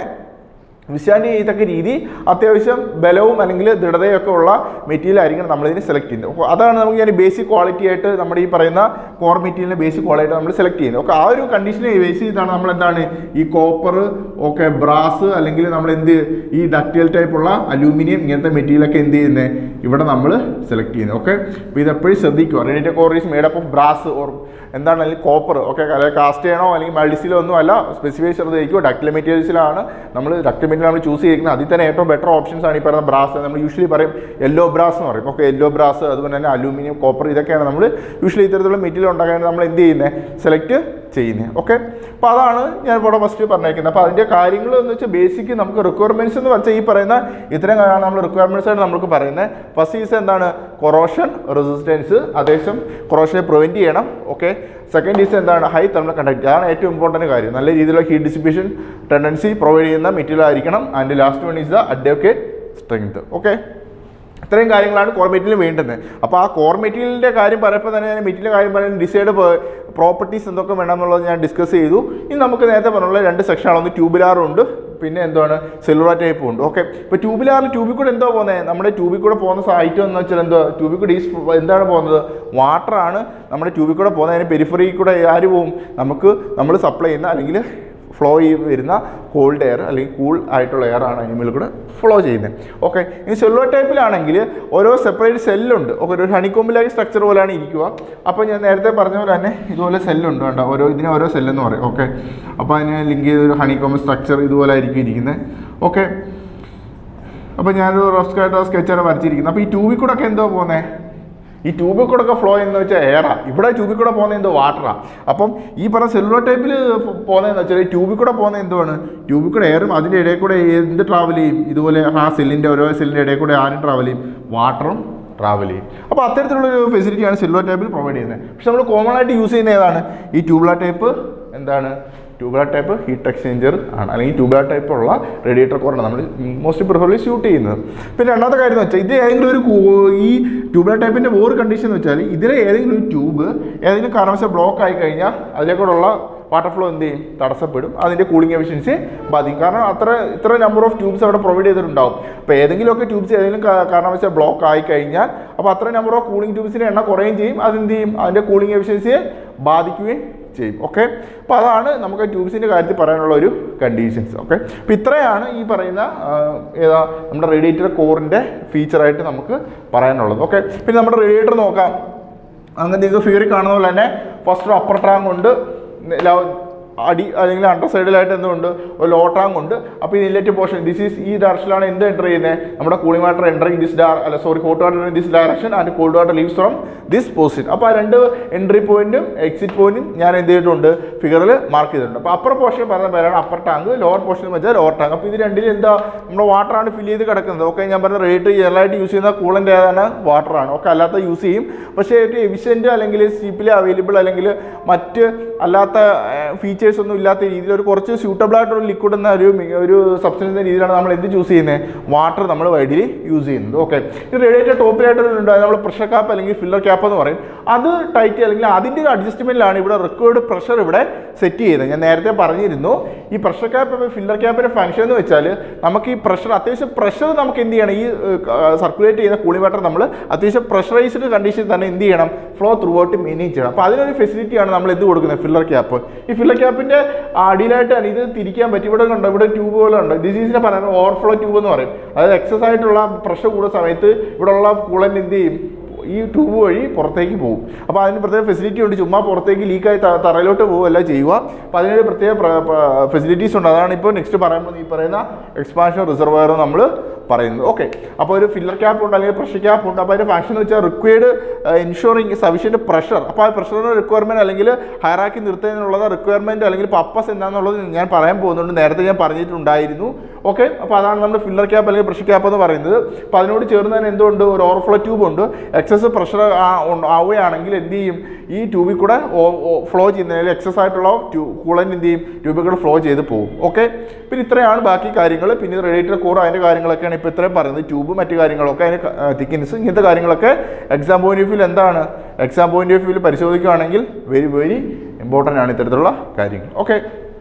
S1: വിശാലി ചെയ്തക്ക രീതി അത്യാവശ്യം ബലവും അല്ലെങ്കിൽ ദൃഢതയൊക്കെ ഉള്ള മെറ്റീരിയൽ ആയിരിക്കണം നമ്മളിതിന് സെലക്ട് ചെയ്യുന്നത് അപ്പോൾ അതാണ് നമുക്ക് ഞാൻ ബേസിക് ക്വാളിറ്റി ആയിട്ട് നമ്മുടെ ഈ പറയുന്ന കോർ മെറ്റീരിയലിനെ ബേസിക് ക്വാളിറ്റി നമ്മൾ സെലക്ട് ചെയ്യുന്നത് ഓക്കെ ആ ഒരു കണ്ടീഷനെ ബേസ് ചെയ്താണ് നമ്മൾ എന്താണ് ഈ കോപ്പർ ഓക്കെ ബ്രാസ് അല്ലെങ്കിൽ നമ്മൾ എന്ത് ഈ ഡക്റ്റൈൽ ടൈപ്പുള്ള അലൂമിനിയം ഇങ്ങനത്തെ മെറ്റീരിയലൊക്കെ എന്ത് ചെയ്യുന്നത് ഇവിടെ നമ്മൾ സെലക്ട് ചെയ്യുന്നത് ഓക്കെ അപ്പോൾ ഇത് എപ്പോഴും ശ്രദ്ധിക്കുക radiator core is made up of brass or എന്താണ് അല്ലെങ്കിൽ കോപ്പർ ഓക്കെ അല്ലെങ്കിൽ കാസ്റ്റ് ചെയ്യണോ അല്ലെങ്കിൽ മൾഡിസിലോ ഒന്നും അല്ല സ്പെസിഫൈ ശ്രദ്ധിക്കുക ഡക്റ്റൽ മെറ്റീരിയൽസിലാണ് നമ്മൾ ഡക്റ്റൽ മെറ്റീരിയൽ നമ്മൾ ചൂസ് ചെയ്തിരിക്കുന്നത് അതിൽ തന്നെ ഏറ്റവും ബെറ്റർ ഓപ്ഷൻസ് ആണ് ഈ പറയുന്ന ബ്രാസ് നമ്മൾ യൂഷ്വലി പറയും യെല്ലോ ബ്രാസ് എന്ന് പറയും ഓക്കെ യെല്ലോ ബ്രാസ് അതുപോലെ തന്നെ അലൂമിനിയം കോപ്പർ ഇതൊക്കെയാണ് നമ്മൾ യൂഷ്വലി ഇത്തരത്തിലുള്ള മെറ്റീരിയൽ ഉണ്ടാക്കാൻ നമ്മൾ എന്ത് ചെയ്യുന്നത് സെലക്ട് ചെയ്യുന്നത് ഓക്കെ അപ്പോൾ അതാണ് ഞാൻ ഇവിടെ ഫസ്റ്റ് പറഞ്ഞേക്കുന്നത് അപ്പോൾ അതിൻ്റെ കാര്യങ്ങൾ എന്ന് വെച്ചാൽ ബേസിക് നമുക്ക് റിക്വയർമെൻറ്റ്സ് എന്ന് വെച്ചാൽ ഈ പറയുന്ന ഇത്രയും കാര്യമാണ് നമ്മൾ റിക്വയർമെൻറ്റ്സ് ആയിട്ട് നമുക്ക് പറയുന്നത് ഫസ്റ്റ് ഈസ് എന്താണ് കൊറോഷൻ റെസിസ്റ്റൻസ് അത്യാവശ്യം കൊറോഷനെ പ്രിവെൻറ്റ് ചെയ്യണം ഓക്കെ സെക്കൻഡ് ഈസ് എന്താണ് ഹൈ തെർമൽ കണ്ടക്ട് അതാണ് ഏറ്റവും ഇമ്പോർട്ടൻറ്റ് കാര്യം നല്ല രീതിയിലുള്ള ഹീറ്റ് ഡിസിപ്പേഷൻ ടെൻഡൻസി പ്രൊവൈഡ് ചെയ്യുന്ന മെറ്റീരിയൽ ആയിരിക്കണം and last one is the adequate strength okay ഇത്രയും കാര്യങ്ങളാണ് കോർ മെറ്റീരിയൽ വേണ്ടുന്നത് അപ്പോൾ ആ കോർ മെറ്റീരിയലിൻ്റെ കാര്യം പറയുമ്പോൾ തന്നെ ഞാൻ മെറ്റീരിയൽ കാര്യം പറയുന്നത് ഡിസൈഡ് പ്രോപ്പർട്ടീസ് എന്തൊക്കെ വേണം എന്നുള്ളത് ഞാൻ ഡിസ്കസ് ചെയ്തു ഇനി നമുക്ക് നേരത്തെ പറഞ്ഞുള്ള രണ്ട് സെക്ഷനാണ് ഒന്ന് ട്യൂബുലാറും ഉണ്ട് പിന്നെ എന്താണ് സെല്ലുലാർ ടൈപ്പും ഉണ്ട് ഓക്കെ ഇപ്പോൾ ട്യൂബുലാറിൽ ട്യൂബിൽ കൂടെ എന്തോ പോകുന്നത് നമ്മുടെ ട്യൂബിൽ കൂടെ പോകുന്ന ഐറ്റം എന്ന് വെച്ചാൽ എന്തോ ട്യൂബിൽ കൂടെ ഈസ് എന്താണ് പോകുന്നത് വാട്ടറാണ് നമ്മുടെ ട്യൂബിൽ കൂടെ പോകുന്നത് അതിന് പെരിഫറി കൂടെ ആര് പോവും നമുക്ക് നമ്മൾ സപ്ലൈ ചെയ്യുന്ന അല്ലെങ്കിൽ ഫ്ലോ ചെയ്ത് വരുന്ന കോൾഡ് എയർ അല്ലെങ്കിൽ കൂൾ ആയിട്ടുള്ള എയർ ആണ് അതിനുള്ളിൽ കൂടെ ഫ്ലോ ചെയ്യുന്നത് ഓക്കെ ഇനി സെല്ലോ ടൈപ്പിലാണെങ്കിൽ ഓരോ സെപ്പറേറ്റ് സെല്ലുണ്ട് ഓക്കെ ഒരു ഹണിക്കോമ്പിലായി സ്ട്രക്ചർ പോലെയാണ് ഇരിക്കുക അപ്പോൾ ഞാൻ നേരത്തെ പറഞ്ഞ പോലെ തന്നെ ഇതുപോലെ സെല്ലുണ്ട് കേട്ടോ ഓരോ ഇതിന് ഓരോ സെല്ലെന്ന് പറയും ഓക്കെ അപ്പോൾ അതിനെ ലിങ്ക് ചെയ്ത ഒരു ഹണിക്കോമ്പ് സ്ട്രക്ചർ ഇതുപോലെ ആയിരിക്കും ഇരിക്കുന്നത് ഓക്കെ അപ്പോൾ ഞാനൊരു റഫ് സ്കേട്ടോ സ്കെച്ചാണ് വരച്ചിരിക്കുന്നത് അപ്പോൾ ഈ ട്യൂബിൽ കൂടെ ഒക്കെ എന്തോ പോകുന്നത് ഈ ട്യൂബിൽ കൂടെ ഒക്കെ ഫ്ലോ ചെയ്യുന്നത് വെച്ചാൽ എയറാ ഇവിടെ ട്യൂബിൽ കൂടെ പോകുന്നത് എന്തോ വാട്ടറാ അപ്പം ഈ പറഞ്ഞ സെല്ലുലർ ടൈപ്പിൽ പോകുന്നതെന്ന് വെച്ചാൽ ഈ ട്യൂബിൽ കൂടെ പോകുന്നത് എന്തുവാണ് ട്യൂബിൽ കൂടെ എയറും അതിൻ്റെ ഇടയിൽ കൂടെ എന്ത് ട്രാവൽ ചെയ്യും ഇതുപോലെ ആ സെല്ലിൻ്റെ ഓരോ സെല്ലിൻ്റെ ഇടയിൽ കൂടെ ആരും ട്രാവൽ ചെയ്യും വാട്ടറും ട്രാവൽ ചെയ്യും അപ്പോൾ അത്തരത്തിലുള്ളൊരു ഫെസിലിറ്റിയാണ് സെല്ലുലർ ടൈപ്പിൽ പ്രൊവൈഡ് ചെയ്യുന്നത് പക്ഷെ നമ്മൾ കോമൺ ആയിട്ട് യൂസ് ചെയ്യുന്ന ഏതാണ് ഈ ട്യൂബുലർ ടൈപ്പ് എന്താണ് ട്യൂബുലർ ടൈപ്പ് ഹീറ്റ് എക്സ്ചേഞ്ചർ ആണ് അല്ലെങ്കിൽ ട്യൂബുലർ ടൈപ്പ് ഉള്ള റേഡിയേറ്റർ കോറാണ് നമ്മൾ മോസ്റ്റ് പ്രിഫറബിളി ഷൂട്ട് ചെയ്യുന്നത് പിന്നെ രണ്ടാമത്തെ കാര്യം എന്ന് വെച്ചാൽ ഇത് ഏതെങ്കിലും ഒരു കൂ- ഈ ട്യൂബുലർ ടൈപ്പിൻ്റെ വേറെ കണ്ടീഷൻ എന്ന് വെച്ചാൽ ഇതിലെ ഏതെങ്കിലും ഒരു ട്യൂബ് ഏതെങ്കിലും കാരണവശാൽ ബ്ലോക്ക് ആയി കഴിഞ്ഞാൽ അതിലേക്കൂടെയുള്ള വാട്ടർ ഫ്ലോ എന്ത് ചെയ്യും തടസ്സപ്പെടും അതിൻ്റെ കൂളിംഗ് എഫിഷ്യൻസി ബാധിക്കും കാരണം അത്ര ഇത്ര നമ്പർ ഓഫ് ട്യൂബ്സ് അവിടെ പ്രൊവൈഡ് ചെയ്തിട്ടുണ്ടാവും അപ്പോൾ ഏതെങ്കിലുമൊക്കെ ട്യൂബ്സ് ഏതെങ്കിലും കാ- കാരണവശാൽ ബ്ലോക്ക് ആയി കഴിഞ്ഞാൽ അപ്പോൾ അത്ര നമ്പർ ഓഫ് കൂളിംഗ് ട്യൂബ്സിൻ്റെ എണ്ണം കുറയുകയും ചെയ്യും അതെന്ത് ചെയ്യും അതിൻ്റെ കൂളിംഗ് എഫിഷ്യൻസിയെ ബാധിക്കുകയും ചെയ്യും ഓക്കെ അപ്പോൾ അതാണ് നമുക്ക് ട്യൂബ്സിൻ്റെ കാര്യത്തിൽ പറയാനുള്ള ഒരു കണ്ടീഷൻസ് ഓക്കെ അപ്പോൾ ഇത്രയാണ് ഈ പറയുന്ന ആ, ഏതാ നമ്മുടെ റേഡിയേറ്റർ കോറിൻ്റെ ഫീച്ചറായിട്ട് നമുക്ക് പറയാനുള്ളത് ഓക്കെ പിന്നെ നമ്മുടെ റേഡിയേറ്റർ നോക്കാം അങ്ങനെ നിങ്ങൾക്ക് ഫിഗറിൽ കാണുന്ന പോലെ തന്നെ ഫസ്റ്റ് ഒരു അപ്പർ ടാങ്ക് ഉണ്ട് അടി അല്ലെങ്കിൽ അണ്ടർ സൈഡിലായിട്ട് എന്തുകൊണ്ട് ഒരു ലോ ടാങ്ക് ഉണ്ട് അപ്പോൾ ഈ ഇൻലെറ്റ് പോർഷൻ ദിസ് ഈസ് ഈ ഡയറക്ഷനിലാണ് എന്ത് എൻ്റർ ചെയ്യുന്നത് നമ്മുടെ കൂളിംഗ് വാട്ടർ എൻ്ററിങ് ദിസ് ഡയർ അല്ല sorry hot water in this direction and cold water leaves from this position അപ്പോൾ ആ രണ്ട് എൻട്രി പോയിന്റും എക്സിറ്റ് പോയിന്റും ഞാൻ എന്ത് ചെയ്തിട്ടുണ്ട് ഫിഗറിൽ മാർക്ക് ചെയ്തിട്ടുണ്ട് അപ്പോൾ അപ്പർ പോർഷൻ പറയുന്ന പേരാണ് അപ്പർ ടാങ്ക് ലോവർ പോർഷൻ വെച്ചാൽ ലോവർ ടാങ്ക് അപ്പോൾ ഇത് രണ്ടിലും എന്താ നമ്മുടെ വാട്ടറാണ് ഫില്ല് ചെയ്ത് കിടക്കുന്നത് ഓക്കെ ഞാൻ പറഞ്ഞ റേറ്റ് ജനറലായിട്ട് യൂസ് ചെയ്യുന്ന കൂളൻ്റ് ഏതാണ് വാട്ടറാണ് ഓക്കെ അല്ലാത്ത യൂസ് ചെയ്യും പക്ഷേ ഒരു എഫിഷ്യൻറ്റ് അല്ലെങ്കിൽ ചീപ്പിൽ അവൈലബിൾ അല്ലെങ്കിൽ മറ്റ് അല്ലാത്ത ഫീച്ചേഴ്സ് ഒന്നും ഇല്ലാത്ത രീതിയിൽ ഒരു കുറച്ച് സ്യൂട്ടബിൾ ആയിട്ടുള്ള ലിക്വിഡ് എന്ന ഒരു മി- ഒരു സബ്സ്റ്റൻസ് എന്ന രീതിയിലാണ് നമ്മൾ എന്ത് ചൂസ് ചെയ്യുന്നത് വാട്ടർ നമ്മൾ വൈഡിലി യൂസ് ചെയ്യുന്നത് ഓക്കെ ഇത് റേഡിയേറ്റർ ടോപ്പിലായിട്ട് ഉണ്ട് നമ്മൾ പ്രഷർ ക്യാപ്പ് അല്ലെങ്കിൽ ഫില്ലർ ക്യാപ്പ് എന്ന് പറയും അത് ടൈറ്റ് അല്ലെങ്കിൽ അതിൻ്റെ ഒരു അഡ്ജസ്റ്റ്മെൻറ്റിലാണ് ഇവിടെ റിക്വേർഡ് പ്രഷർ ഇവിടെ സെറ്റ് ചെയ്യുന്നത് ഞാൻ നേരത്തെ പറഞ്ഞിരുന്നു ഈ പ്രഷർ ക്യാപ്പ് ഫില്ലർ ക്യാപ്പിൻ്റെ ഫംഗ്ഷൻ എന്ന് വെച്ചാൽ നമുക്ക് ഈ പ്രഷർ അത്യാവശ്യം പ്രഷർ നമുക്ക് എന്ത് ചെയ്യണം ഈ സർക്കുലേറ്റ് ചെയ്യുന്ന കൂളിംഗ് വാട്ടർ നമ്മൾ അത്യാവശ്യം പ്രഷറൈസ്ഡ് കണ്ടീഷനിൽ തന്നെ എന്ത് ചെയ്യണം ഫ്ലോ ത്രൂ ഔട്ട് മെയിൻറ്റെയിൻ ചെയ്യണം അപ്പോൾ അതിനൊരു ഫെസിലിറ്റിയാണ് നമ്മൾ എന്ത് കൊടുക്കുന്നത് ഫില്ലർ ക്യാപ്പ് ഈ ഫില്ലർ ക്യാപ്പിൻ്റെ അടിയിലായിട്ടാണ് ഇത് തിരിക്കാൻ പറ്റും ഇവിടെ കണ്ടോ ഇവിടെ ട്യൂബ് പോലെ ഉണ്ട് ഡിസീസിനെ പറയുന്നത് ഓവർഫ്ലോ ട്യൂബ് എന്ന് പറയും അതായത് എക്സസ് ആയിട്ടുള്ള പ്രഷർ കൂടുന്ന സമയത്ത് ഇവിടെ ഉള്ള കൂളൻ്റ് എന്ത് ചെയ്യും ഈ ട്യൂബ് വഴി പുറത്തേക്ക് പോകും അപ്പോൾ അതിന് പ്രത്യേക ഫെസിലിറ്റി ഉണ്ട് ചുമ്മാ പുറത്തേക്ക് ലീക്കായി ത- തറയിലോട്ട് പോവുകയല്ല ചെയ്യുക അപ്പോൾ അതിനൊരു പ്രത്യേക ഫെസിലിറ്റീസ് ഉണ്ട് അതാണ് ഇപ്പോൾ നെക്സ്റ്റ് പറയുമ്പോൾ ഈ പറയുന്ന എക്സ്പാൻഷൻ റിസർവയർ നമ്മൾ പറയുന്നത് ഓക്കെ അപ്പോൾ ഒരു ഫില്ലർ ക്യാപ്പ് ഉണ്ട് അല്ലെങ്കിൽ പ്രഷർ ക്യാപ്പ് ഉണ്ട് അപ്പോൾ അതിൻ്റെ ഫംഗ്ഷൻ എന്ന് വെച്ചാൽ റിക്വയർഡ് ഇൻഷുറിങ് സഫീഷ്യൻറ്റ് പ്രഷർ അപ്പോൾ ആ പ്രഷറിന് റിക്വയർമെൻറ്റ് അല്ലെങ്കിൽ ഹയറാക്കി നിർത്തുന്നതിനുള്ളത് റിക്വയർമെൻറ്റ് അല്ലെങ്കിൽ പർപ്പസ് എന്താണെന്നുള്ളത് ഞാൻ പറയാൻ പോകുന്നുണ്ട് നേരത്തെ ഞാൻ പറഞ്ഞിട്ടുണ്ടായിരുന്നു ഓക്കെ അപ്പോൾ അതാണ് നമ്മുടെ ഫില്ലർ ക്യാപ്പ് അല്ലെങ്കിൽ പ്രഷർ ക്യാപ്പ് എന്ന് പറയുന്നത് അപ്പോൾ അതിനോട് ചേർന്ന് തന്നെ എന്തുകൊണ്ട് ഒരു ഓവർഫ്ലോ ട്യൂബ് ഉണ്ട് എക്സസ് പ്രഷർ ആവുകയാണെങ്കിൽ എന്ത് ചെയ്യും ഈ ട്യൂബിൽ കൂടെ ഫ്ലോ ചെയ്യുന്നതിൽ എക്സസ് ആയിട്ടുള്ള ട്യൂ കൂളൻ എന്ത് ചെയ്യും ട്യൂബിൽ കൂടെ ഫ്ലോ ചെയ്ത് പോകും ഓക്കെ പിന്നെ ഇത്രയാണ് ബാക്കി കാര്യങ്ങൾ പിന്നെ റേഡിയേറ്റർ കോർ അതിൻ്റെ കാര്യങ്ങളൊക്കെയാണ് ഇപ്പോൾ ഇത്രയും പറയുന്നത് ട്യൂബ് മറ്റു കാര്യങ്ങളൊക്കെ അതിന് തിക്കിൻസ് ഇങ്ങനത്തെ കാര്യങ്ങളൊക്കെ എക്സാം പോയിന്റ് ഓഫ് വ്യൂ എന്താണ് എക്സാം പോയിന്റ് ഓഫ് വ്യൂ പരിശോധിക്കുകയാണെങ്കിൽ വെരി വെരി ഇമ്പോർട്ടൻ്റ് ആണ് ഇത്തരത്തിലുള്ള കാര്യങ്ങൾ ഓക്കെ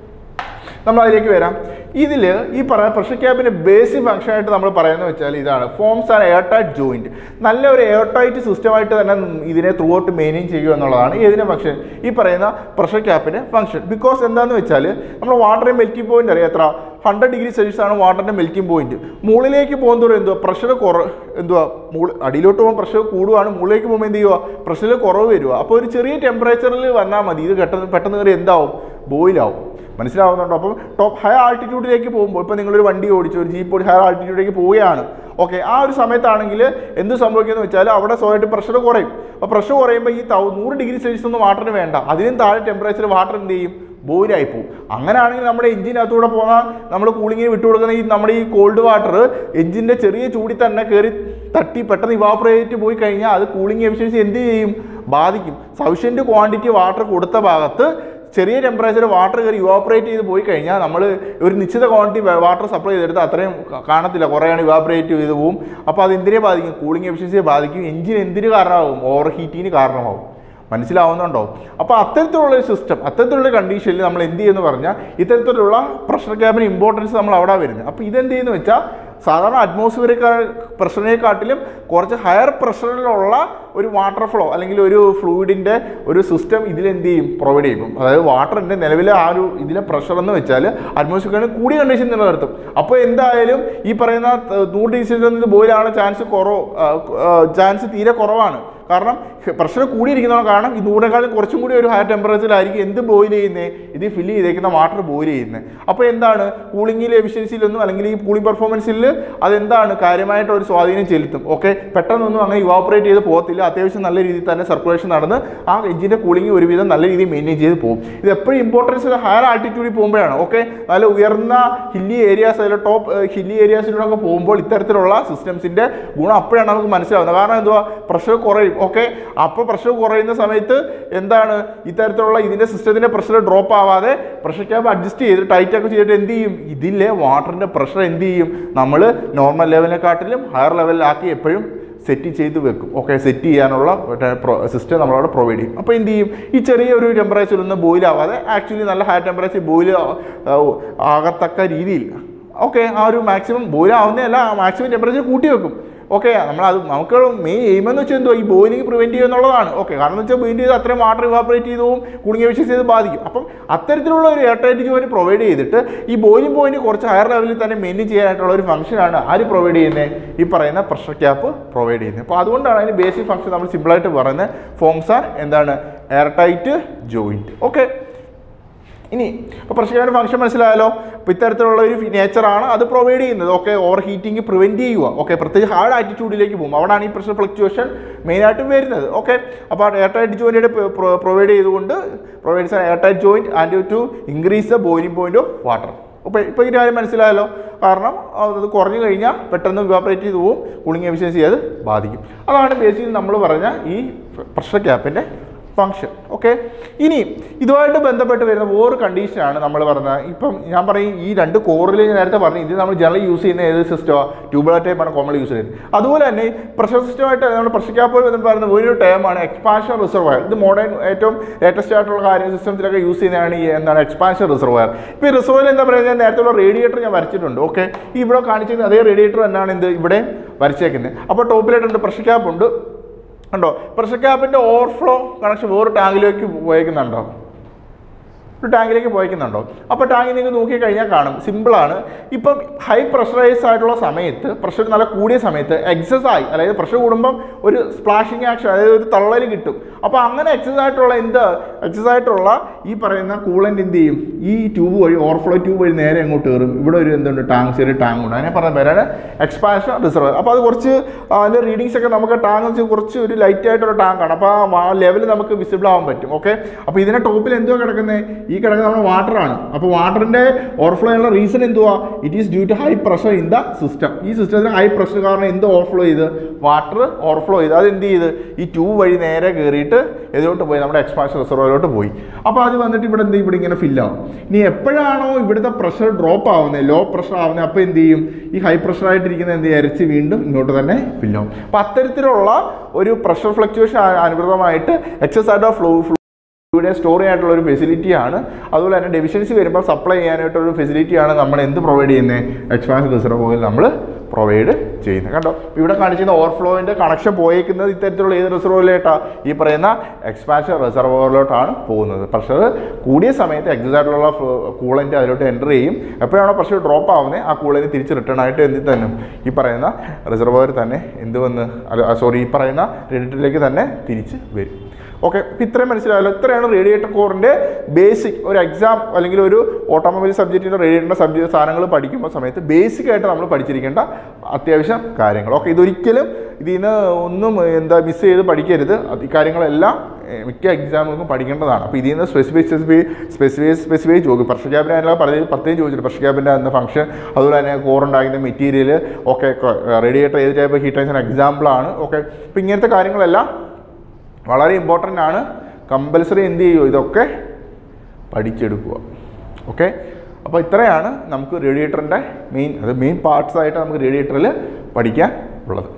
S1: നമ്മൾ അതിലേക്ക് വരാം ഇതിൽ ഈ പറയുന്ന പ്രഷർ ക്യാബിൻ്റെ ബേസിക് ഫംഗ്ഷൻ ആയിട്ട് നമ്മൾ പറയുന്നത് വെച്ചാൽ ഇതാണ് forms and air tight joint നല്ല ഒരു എയർ ടൈറ്റ് സിസ്റ്റമായിട്ട് തന്നെ ഇതിനെ ത്രൂ ഔട്ട് മെയിൻറ്റെയിൻ ചെയ്യുക എന്നുള്ളതാണ് ഇതിൻ്റെ ഫംഗ്ഷൻ ഈ പറയുന്ന പ്രഷർ ക്യാപ്പിൻ്റെ ഫംഗ്ഷൻ ബിക്കോസ് എന്താണെന്ന് വെച്ചാൽ നമ്മൾ വാട്ടർ മെൽറ്റിംഗ് പോയിന്റ് അറിയാം എത്ര ഹൺഡ്രഡ് ഡിഗ്രി സെൽഷ്യസ് ആണ് വാട്ടറിൻ്റെ മെൽറ്റിംഗ് പോയിന്റ് മുകളിലേക്ക് പോകുന്നതോറും എന്തുവാ പ്രഷർ കുറ എന്തുവാ മുകൾ അടിയിലോട്ട് പോകുമ്പോൾ പ്രഷർ കൂടുകയാണ് മുകളിലേക്ക് പോകുമ്പോൾ എന്ത് ചെയ്യുക പ്രഷറിൽ കുറവ് വരിക അപ്പോൾ ഒരു ചെറിയ ടെമ്പറേച്ചറിൽ വന്നാൽ മതി ഇത് പെട്ടെന്ന് പെട്ടെന്ന് കയറി എന്താവും ബോയിലാവും മനസ്സിലാവുന്നുണ്ടോ അപ്പം ടോപ്പ് ഹയർ ആൾട്ടിറ്റ്യൂഡിലേക്ക് പോകുമ്പോൾ ഇപ്പോൾ നിങ്ങളൊരു വണ്ടി ഓടിച്ചു ഒരു ജീപ്പ് ഓടിച്ച് ഹയർ ആൾട്ടിറ്റ്യൂഡിലേക്ക് പോവുകയാണ് ഓക്കെ ആ ഒരു സമയത്താണെങ്കിൽ എന്ത് സംഭവിക്കുമെന്ന് വെച്ചാൽ അവിടെ സ്വയമായിട്ട് പ്രഷർ കുറയും അപ്പോൾ പ്രഷർ കുറയുമ്പോൾ ഈ തൗ നൂറ് ഡിഗ്രി സെൽഷ്യസ് ഒന്നും വാട്ടറിന് വേണ്ട അതിനും താഴെ ടെമ്പറേച്ചർ വാട്ടർ എന്ത് ചെയ്യും ബോയിലായി പോകും അങ്ങനെയാണെങ്കിൽ നമ്മുടെ എഞ്ചിനകത്തൂടെ പോകുന്ന നമ്മൾ കൂളിങ്ങിന് വിട്ടുകൊടുക്കുന്ന ഈ നമ്മുടെ ഈ കോൾഡ് വാട്ടർ എഞ്ചിൻ്റെ ചെറിയ ചൂടിൽ തന്നെ കയറി തട്ടി പെട്ടെന്ന് ഇവാപ്പറേറ്റ് പോയി കഴിഞ്ഞാൽ അത് കൂളിംഗ് എഫിഷ്യൻസി എന്ത് ചെയ്യും ബാധിക്കും സഫീഷ്യൻറ്റ് ക്വാണ്ടിറ്റി വാട്ടർ കൊടുത്ത ഭാഗത്ത് ചെറിയ ടെമ്പറേച്ചർ വാട്ടർ കയറി ഇവാപ്പറേറ്റ് ചെയ്ത് പോയി കഴിഞ്ഞാൽ നമ്മൾ ഒരു നിശ്ചിത ക്വാണ്ടിറ്റി വാട്ടർ സപ്ലൈ ചെയ്തെടുത്ത് അത്രയും ക- കാണത്തില്ല കുറേയാണ് ഇവാപ്പറേറ്റ് ചെയ്ത് പോവും അപ്പോൾ അത് എന്തിനെ ബാധിക്കും കൂളിംഗ് എഫിഷ്യൻസിയെ ബാധിക്കും എഞ്ചിൻ എന്തിന് കാരണമാകും ഓവർ ഹീറ്റിന് കാരണമാകും മനസ്സിലാവുന്നുണ്ടോ അപ്പോൾ അത്തരത്തിലുള്ള ഒരു സിസ്റ്റം അത്തരത്തിലുള്ള കണ്ടീഷനിൽ നമ്മൾ എന്ത് ചെയ്യുമെന്ന് പറഞ്ഞാൽ ഇത്തരത്തിലുള്ള പ്രഷർ ക്യാബിന് ഇമ്പോർട്ടൻസ് നമ്മൾ അവിടെ വരുന്നത് അപ്പോൾ ഇതെന്ത് ചെയ്യുന്നു വെച്ചാൽ സാധാരണ അറ്റ്മോസ്ഫിയറിക്കാ പ്രഷറിനെക്കാട്ടിലും കുറച്ച് ഹയർ പ്രഷറിലുള്ള ഒരു വാട്ടർ ഫ്ലോ അല്ലെങ്കിൽ ഒരു ഫ്ലൂയിഡിൻ്റെ ഒരു സിസ്റ്റം ഇതിലെന്ത് ചെയ്യും പ്രൊവൈഡ് ചെയ്യും അതായത് വാട്ടറിൻ്റെ നിലവിലെ ആ ഒരു ഇതിലെ പ്രഷർ എന്ന് വെച്ചാൽ അറ്റ്മോസ്ഫിയറിന് കൂടിയ കണ്ടീഷൻ നിലനിർത്തും അപ്പോൾ എന്തായാലും ഈ പറയുന്ന ത- നൂറ് ഡിഗ്രി സെൽഷ്യസിൽ നിന്ന് ബോയിലാണ് ചാൻസ് കുറവ് ചാൻസ് തീരെ കുറവാണ് കാരണം പ്രഷർ കൂടിയിരിക്കുന്നതാണ് കാരണം ഈ നൂറിനേക്കാളും കുറച്ചും കൂടി ഒരു ഹയർ ടെമ്പറേച്ചറിലായിരിക്കും എന്ത് ബോയിൽ ചെയ്യുന്നത് ഇത് ഫില്ല് ചെയ്തേക്കുന്ന വാട്ടർ ബോയിൽ ചെയ്യുന്നത് അപ്പോൾ എന്താണ് കൂളിംഗിൽ എഫിഷ്യൻസിയിലൊന്നും അല്ലെങ്കിൽ ഈ കൂളിംഗ് പെർഫോമൻസിൽ അതെന്താണ് കാര്യമായിട്ട് ഒരു സ്വാധീനം ചെലുത്തും ഓക്കെ പെട്ടെന്നൊന്നും അങ്ങനെ ഇവാപ്പറേറ്റ് ചെയ്ത് പോകത്തില്ല അത്യാവശ്യം നല്ല രീതിയിൽ തന്നെ സർക്കുലേഷൻ നടന്ന് ആ എഞ്ചിൻ്റെ കൂളിംഗ് ഒരുവിധം നല്ല രീതിയിൽ മെയിൻറ്റെയിൻ ചെയ്ത് പോകും ഇത് എപ്പോഴും ഇമ്പോർട്ടൻസ് ഹയർ ആൾട്ടിറ്റ്യൂഡിൽ പോകുമ്പോഴാണ് ഓക്കെ നല്ല ഉയർന്ന ഹില്ലി ഏരിയാസ് അതിൽ ടോപ്പ് ഹില്ലി ഏരിയാസിലൂടെ പോകുമ്പോൾ ഇത്തരത്തിലുള്ള സിസ്റ്റംസിൻ്റെ ഗുണം അപ്പോഴാണ് നമുക്ക് മനസ്സിലാവുന്നത് കാരണം എന്തുവാ പ്രഷർ കുറയും ഓക്കെ അപ്പോൾ പ്രഷർ കുറയുന്ന സമയത്ത് എന്താണ് ഇത്തരത്തിലുള്ള ഇതിൻ്റെ സിസ്റ്റത്തിൻ്റെ പ്രഷർ ഡ്രോപ്പ് ആവാതെ പ്രഷർ ക്യാബ് അഡ്ജസ്റ്റ് ചെയ്ത് ടൈറ്റ് ഒക്കെ ചെയ്തിട്ട് എന്ത് ചെയ്യും ഇതിലെ വാട്ടറിൻ്റെ പ്രഷർ എന്ത് ചെയ്യും നമ്മൾ നോർമൽ ലെവലിനെക്കാട്ടിലും ഹയർ ലെവലിലാക്കി എപ്പോഴും സെറ്റ് ചെയ്ത് വെക്കും ഓക്കെ സെറ്റ് ചെയ്യാനുള്ള സിസ്റ്റം നമ്മളവിടെ പ്രൊവൈഡ് ചെയ്യും അപ്പോൾ എന്ത് ചെയ്യും ഈ ചെറിയ ഒരു ടെമ്പറേച്ചർ ഒന്നും ബോയിൽ ആവാതെ ആക്ച്വലി നല്ല ഹൈ ടെമ്പറേച്ചർ ബോയിൽ ആകത്തക്ക രീതിയിൽ ഓക്കെ ആ ഒരു മാക്സിമം ബോയിൽ ആവുന്നതല്ല മാക്സിമം ടെമ്പറേച്ചർ കൂട്ടി വെക്കും ഓക്കെ നമ്മൾ അത് നമുക്ക് മെയിൻ എയിം എന്ന് വെച്ചാൽ എന്തോ ഈ ബോയിലിംഗ് പ്രിവെൻറ്റ് ചെയ്യുക എന്നുള്ളതാണ് ഓക്കെ കാരണം എന്ന് വെച്ചാൽ ബോയിൻ ചെയ്ത് അത്രയും വാട്ടർ ഇവാപ്പറേറ്റ് ചെയ്ത് പോകും കൂളിംഗ് എഫിഷ്യൻസി ചെയ്ത് ബാധിക്കും അപ്പം അത്തരത്തിലുള്ള ഒരു എയർ ടൈറ്റ് ജോയിൻ പ്രൊവൈഡ് ചെയ്തിട്ട് ഈ ബോയിലിംഗ് പോയിന്റ് കുറച്ച് ഹയർ ലെവലിൽ തന്നെ മെയിൻറ്റെയിൻ ചെയ്യാനായിട്ടുള്ള ഒരു ഫംഗ്ഷനാണ് ആര് പ്രൊവൈഡ് ചെയ്യുന്നത് ഈ പറയുന്ന പ്രഷർ ക്യാപ്പ് പ്രൊവൈഡ് ചെയ്യുന്നത് അപ്പോൾ അതുകൊണ്ടാണ് അതിന് ബേസിക് ഫംഗ്ഷൻ നമ്മൾ സിമ്പിളായിട്ട് പറയുന്നത് ഫോംസ് ആർ എന്താണ് എയർ ടൈറ്റ് ജോയിൻറ്റ് ഓക്കെ ഇനി ഇപ്പോൾ പ്രഷർ ഫംഗ്ഷൻ മനസ്സിലായല്ലോ അപ്പോൾ ഇത്തരത്തിലുള്ള ഒരു നേച്ചറാണ് അത് പ്രൊവൈഡ് ചെയ്യുന്നത് ഓക്കെ ഓവർ ഹീറ്റിംഗ് പ്രിവെൻറ്റ് ചെയ്യുക ഓക്കെ പ്രത്യേകിച്ച് ഹാർഡ് ആറ്റിറ്റ്യൂഡിലേക്ക് പോകും അവിടെയാണ് ഈ പ്രഷർ ഫ്ലക്ച്വേഷൻ മെയിനായിട്ടും വരുന്നത് ഓക്കെ അപ്പോൾ എയർ ടൈറ്റ് ജോയിൻറ്റ് പ്രൊവൈഡ് ചെയ്തുകൊണ്ട് provides air tight joint and to increase the boiling point of water അപ്പോൾ ഇപ്പോൾ ഈ കാര്യം മനസ്സിലായല്ലോ കാരണം അത് കുറഞ്ഞു കഴിഞ്ഞാൽ പെട്ടെന്ന് ഇവാപ്പറേറ്റ് ചെയ്ത് പോവും കൂളിംഗ് എഫിഷ്യൻസി അത് ബാധിക്കും അതാണ് ബേസിക്കലി നമ്മൾ പറഞ്ഞ ഈ പ്രഷർ ക്യാപ്പിൻ്റെ ഫങ്ഷൻ ഓക്കെ ഇനി ഇതുമായിട്ട് ബന്ധപ്പെട്ട് വരുന്ന വേറൊരു കണ്ടീഷനാണ് നമ്മൾ പറഞ്ഞത് ഇപ്പം ഞാൻ പറയും ഈ രണ്ട് കോറിൽ ഞാൻ നേരത്തെ പറഞ്ഞു ഇത് നമ്മൾ ജനറൽ യൂസ് ചെയ്യുന്ന ഏത് സിസ്റ്റമാണ് ട്യൂബുലർ ടൈപ്പാണ് കോമൺ യൂസ് ചെയ്യുന്നത് അതുപോലെ തന്നെ പ്രഷർ സിസ്റ്റമായിട്ട് നമ്മൾ പ്രഷർ ക്യാപ്പ് പറയുന്ന ഒരു ടേമാണ് എക്സ്പാൻഷൻ റിസർവയർ ഇത് മോഡേൺ ഏറ്റവും ലേറ്റസ്റ്റ് ആയിട്ടുള്ള കാര്യം സിസ്റ്റത്തിലൊക്കെ യൂസ് ചെയ്യുന്നതാണ് ഈ എന്താണ് എക്സ്പാൻഷൻ റിസർവയർ ഇപ്പോൾ ഈ റിസർവയർ എന്താ പറയുക ഞാൻ നേരത്തെ ഉള്ള റേഡിയേറ്റർ ഞാൻ വരച്ചിട്ടുണ്ട് ഓക്കെ ഈ ഇവിടെ കാണിച്ചിരുന്ന അതേ റേഡിയേറ്റർ തന്നെയാണ് ഇത് ഇവിടെ വരച്ചേക്കുന്നത് അപ്പോൾ ടോപ്പിലായിട്ടുണ്ട് പ്രഷർ ക്യാപ്പ് ഉണ്ട് കണ്ടോ പ്രഷർ ക്യാപ്പിൻ്റെ ഓവർഫ്ലോ കണക്ഷൻ വേറെ ടാങ്കിലേക്ക് പോയേക്കുന്നുണ്ടോ ഒരു ടാങ്കിലേക്ക് പോയിക്കുന്നുണ്ടോ അപ്പോൾ ടാങ്കിൽ നിങ്ങൾക്ക് നോക്കിക്കഴിഞ്ഞാൽ കാണും സിമ്പിളാണ് ഇപ്പം ഹൈ പ്രഷറൈസ് ആയിട്ടുള്ള സമയത്ത് പ്രഷർ നല്ല കൂടിയ സമയത്ത് എക്സസ് ആയി അതായത് പ്രഷർ കൂടുമ്പം ഒരു സ്പ്ലാഷിങ് ആക്ഷൻ അതായത് ഒരു തള്ളൽ കിട്ടും അപ്പോൾ അങ്ങനെ എക്സസ് ആയിട്ടുള്ള എന്ത് എക്സസ് ആയിട്ടുള്ള ഈ പറയുന്ന കൂളൻ്റ് എന്ത് ചെയ്യും ഈ ട്യൂബ് വഴി ഓവർഫ്ലോ ട്യൂബ് വഴി നേരെ അങ്ങോട്ട് കയറും ഇവിടെ ഒരു എന്തുണ്ട് ടാങ്ക് ചെറിയ ടാങ്ക് ഉണ്ട് അതിനെ പറഞ്ഞ പേരാണ് എക്സ്പാൻഷൻ റിസർവ് അപ്പോൾ അത് കുറച്ച് അതിൻ്റെ റീഡിങ്സ് ഒക്കെ നമുക്ക് ടാങ്ക് വെച്ച് കുറച്ച് ഒരു ലൈറ്റ് ആയിട്ടുള്ള ടാങ്കാണ് അപ്പോൾ ആ ലെവൽ നമുക്ക് വിസിബിൾ ആവാൻ പറ്റും ഓക്കെ അപ്പോൾ ഇതിൻ്റെ ടോപ്പിൽ എന്തുവാ കിടക്കുന്നത് ഈ കിടക്കുന്ന നമ്മുടെ വാട്ടറാണ് അപ്പോൾ വാട്ടറിൻ്റെ ഓവർഫ്ലോ ഉള്ള റീസൺ എന്തുവാ it is due to high pressure in the system ഈ സിസ്റ്റത്തിന് ഹൈ പ്രഷർ കാരണം എന്ത് ഓവർഫ്ലോ ചെയ്ത് വാട്ടർ ഓവർഫ്ലോ ചെയ്ത് അത് എന്ത് ചെയ്ത് ഈ ട്യൂബ് വഴി നേരെ കയറിയിട്ട് എതിലോട്ട് പോയി നമ്മുടെ എക്സ്പാൻഷൻ റിസർവറിലോട്ട് പോയി അപ്പോൾ അത് വന്നിട്ട് ഇവിടെ എന്ത് ചെയ്യും? ഇവിടെ ഇങ്ങനെ fill ആവും ഇനി എപ്പോഴാണോ ഇവിടുത്തെ പ്രഷർ ഡ്രോപ്പ് ആവുന്നത് ലോ പ്രഷർ ആവുന്നത് അപ്പോൾ എന്ത് ചെയ്യും ഈ ഹൈ പ്രഷർ ആയിട്ടിരിക്കുന്ന എന്ത് ചെയ്യും? അരച്ച് വീണ്ടും ഇങ്ങോട്ട് തന്നെ fill ആവും അപ്പോൾ അത്തരത്തിലുള്ള ഒരു പ്രഷർ ഫ്ലക്ച്വേഷൻ അനുസൃതമായിട്ട് എക്സസ് ആയിട്ട് ഫ്ലോ ഇവിടെ സ്റ്റോർ ചെയ്യാനായിട്ടുള്ള ഒരു ഫെസിലിറ്റിയാണ് അതുപോലെ തന്നെ ഡെഫിഷ്യൻസി വരുമ്പോൾ സപ്ലൈ ചെയ്യാനായിട്ടുള്ള ഒരു ഫെസിലിറ്റിയാണ് നമ്മൾ എന്ത് പ്രൊവൈഡ് ചെയ്യുന്നത് എക്സ്പാൻഷൻ റിസർവോയിൽ നമ്മൾ പ്രൊവൈഡ് ചെയ്യുന്നത് കണ്ടോ ഇവിടെ കാണിച്ചിരുന്ന ഓവർഫ്ലോയിൻ്റെ കണക്ഷൻ പോയേക്കുന്നത് ഇത്തരത്തിലുള്ള ഏത് റിസർവോയിലോട്ടാണ് ഈ പറയുന്ന എക്സ്പാൻഷൻ റിസർവോയിലോട്ടാണ് പോകുന്നത് പ്രഷർ കൂടിയ സമയത്ത് എക്സസ് ആയിട്ടുള്ള കൂളൻ്റ് അതിലോട്ട് എൻ്റർ ചെയ്യും എപ്പോഴാണോ പ്രഷർ ഡ്രോപ്പ് ആവുന്നത് ആ കൂളൻ്റ് തിരിച്ച് റിട്ടേൺ ആയിട്ട് എന്തിൽ തന്നെ ഈ പറയുന്ന റിസർവോയർ തന്നെ എന്ത് വന്ന് സോറി ഈ പറയുന്ന റെഡിറ്റിലേക്ക് തന്നെ തിരിച്ച് വരും ഓക്കെ ഇപ്പം ഇത്രയും മനസ്സിലായല്ലോ ഇത്രയാണ് റേഡിയേറ്റർ കോറിൻ്റെ ബേസിക് ഒരു എക്സാം അല്ലെങ്കിൽ ഒരു ഓട്ടോമൊബൈൽ സബ്ജക്റ്റിൻ്റെ റേഡിയേറ്ററിൻ്റെ സബ്ജക്ട് സാധനങ്ങൾ പഠിക്കുമ്പോൾ സമയത്ത് ബേസിക് ആയിട്ട് നമ്മൾ പഠിച്ചിരിക്കേണ്ട അത്യാവശ്യം കാര്യങ്ങൾ ഓക്കെ ഇതൊരിക്കലും ഇതിൽ നിന്ന് ഒന്നും എന്താ മിസ് ചെയ്ത് പഠിക്കരുത് അത് ഈ കാര്യങ്ങളെല്ലാം ഏഹ്, മിക്ക എക്സാമുകൾക്കും പഠിക്കേണ്ടതാണ് അപ്പോൾ ഇതിൽ നിന്ന് സ്പെസിഫൈ സ്പെസിഫൈ സ്പെസിഫൈ സ്പെസിഫൈ ചോദിക്കും പ്രഷർ ക്യാബിൻ്റെ അതിനുള്ള പറഞ്ഞ പ്രത്യേകം ചോദിച്ചിട്ട് പ്രഷർ ക്യാബിൻ്റെ എന്ന ഫംഗ്ഷൻ അതുപോലെ തന്നെ കോറുണ്ടാക്കുന്ന മെറ്റീരിയൽ ഓക്കെ റേഡിയേറ്റർ ഏത് ടൈപ്പ് ഹീറ്റ് എക്സാം എക്സാമ്പിളാണ് ഓക്കെ അപ്പോൾ ഇങ്ങനത്തെ കാര്യങ്ങളെല്ലാം വളരെ ഇമ്പോർട്ടൻ്റ് ആണ് കമ്പൽസറി എന്ത് ചെയ്യുമോ ഇതൊക്കെ പഠിച്ചെടുക്കുക ഓക്കെ അപ്പോൾ ഇത്രയാണ് നമുക്ക് റേഡിയേറ്ററിൻ്റെ മെയിൻ അത് മെയിൻ പാർട്സ് ആയിട്ട് നമുക്ക് റേഡിയേറ്ററിൽ പഠിക്കാൻ ഉള്ളത്